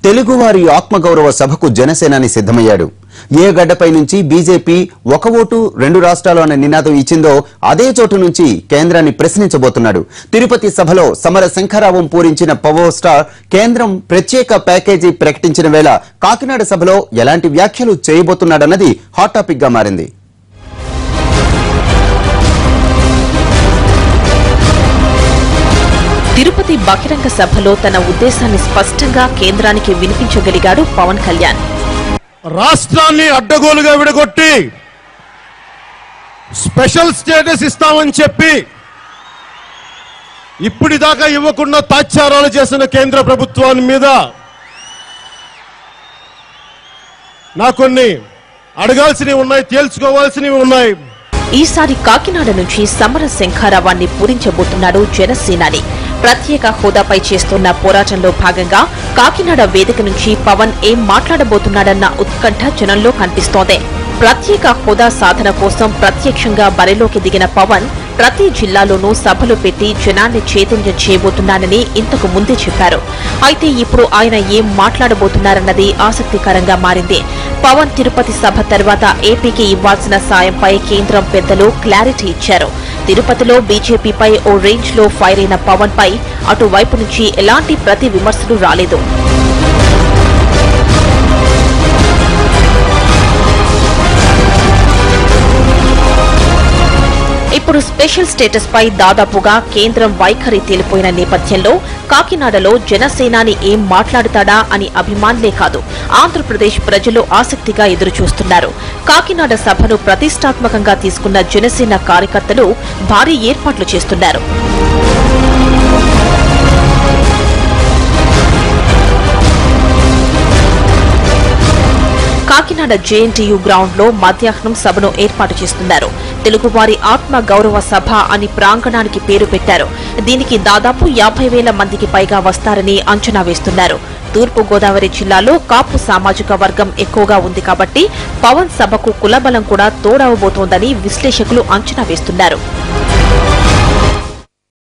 తెలుగువారి ఆత్మగౌరవ సభకు జనసేనాని సిద్ధమయ్యాడు ఏ గడ్డపై నుంచి బీజేపీ ఒక ఓటు రెండు రాష్ట్రాలు అనే నినాదం ఇచ్చిందో అదే చోటు నుంచి కేంద్రాన్ని ప్రశ్నించబోతున్నాడు తిరుపతి సభలో సమర శంఖరావం పూరించిన పవర్ స్టార్ కేంద్రం ప్రత్యేక ప్యాకేజీ ప్రకటించిన వేళ కాకినాడ సభలో ఎలాంటి వ్యాఖ్యలు చేయబోతున్నాడన్నది హాట్ టాపిక్ గా మారింది తిరుపతి బహిరంగ సభలో తన ఉద్దేశాన్ని స్పష్టంగా కేంద్రానికి వినిపించగలిగాడు పవన్ కళ్యాణ్ రాష్ట్రాన్ని అడ్డగోలుగా విడగొట్టి స్పెషల్ స్టేటస్ ఇస్తామని చెప్పి ఇప్పటిదాకా ఇవ్వకుండా తాత్సారాలు చేసిన కేంద్ర ప్రభుత్వాన్ని మీద నా కొన్ని అడగాల్సినవి ఉన్నాయి తేల్చుకోవాల్సినవి ఉన్నాయి ఈసారి కాకినాడ నుంచి సమర శంఖారావాన్ని పూరించబోతున్నాడు జనసేనాని ప్రత్యేక హోదాపై చేస్తున్న పోరాటంలో భాగంగా కాకినాడ వేదిక నుంచి పవన్ ఏం మాట్లాడబోతున్నాడన్న ఉత్కంఠ జనంలో కనిపిస్తోంది ప్రత్యేక హోదా సాధన కోసం ప్రత్యక్షంగా బరిలోకి దిగిన పవన్ ప్రతి జిల్లాలోనూ సభలు పెట్టి జనాన్ని చైతన్యం చేయబోతున్నానని ఇంతకు ముందే చెప్పారు అయితే ఇప్పుడు ఆయన ఏం మాట్లాడబోతున్నారన్నది ఆసక్తికరంగా మారింది పవన్ తిరుపతి సభ తర్వాత ఏపీకి ఇవ్వాల్సిన సాయంపై కేంద్రం పెద్దలు క్లారిటీ ఇచ్చారు తిరుపతిలో బీజేపీపై ఓ రేంజ్ లో ఫైర్ అయిన పవన్ పై అటువైపు నుంచి ఎలాంటి ప్రతి విమర్శలు రాలేదు ఇప్పుడు స్పెషల్ స్టేటస్ పై దాదాపుగా కేంద్రం వైఖరి తేలిపోయిన నేపథ్యంలో కాకినాడలో జనసేనాని ఏం మాట్లాడతాడా అని అభిమానులే కాదు ఆంధ్రప్రదేశ్ ప్రజలు ఆసక్తిగా ఎదురుచూస్తున్నారు కాకినాడ సభను ప్రతిష్టాత్మకంగా తీసుకున్న జనసేన కార్యకర్తలు భారీ ఏర్పాట్లు చేస్తున్నారు కాకినాడ జేఎన్టీయూ గ్రౌండ్ లో మధ్యాహ్నం సభను ఏర్పాటు చేస్తున్నారు తెలుగువారి ఆత్మ గౌరవ సభ అని ప్రాంగణానికి పేరు పెట్టారు దీనికి దాదాపు యాభై వేల మందికి పైగా వస్తారని అంచనా వేస్తున్నారు తూర్పు గోదావరి జిల్లాలో కాపు సామాజిక వర్గం ఎక్కువగా ఉంది కాబట్టి పవన్ సభకు కులబలం కూడా తోడవబోతోందని విశ్లేషకులు అంచనా వేస్తున్నారు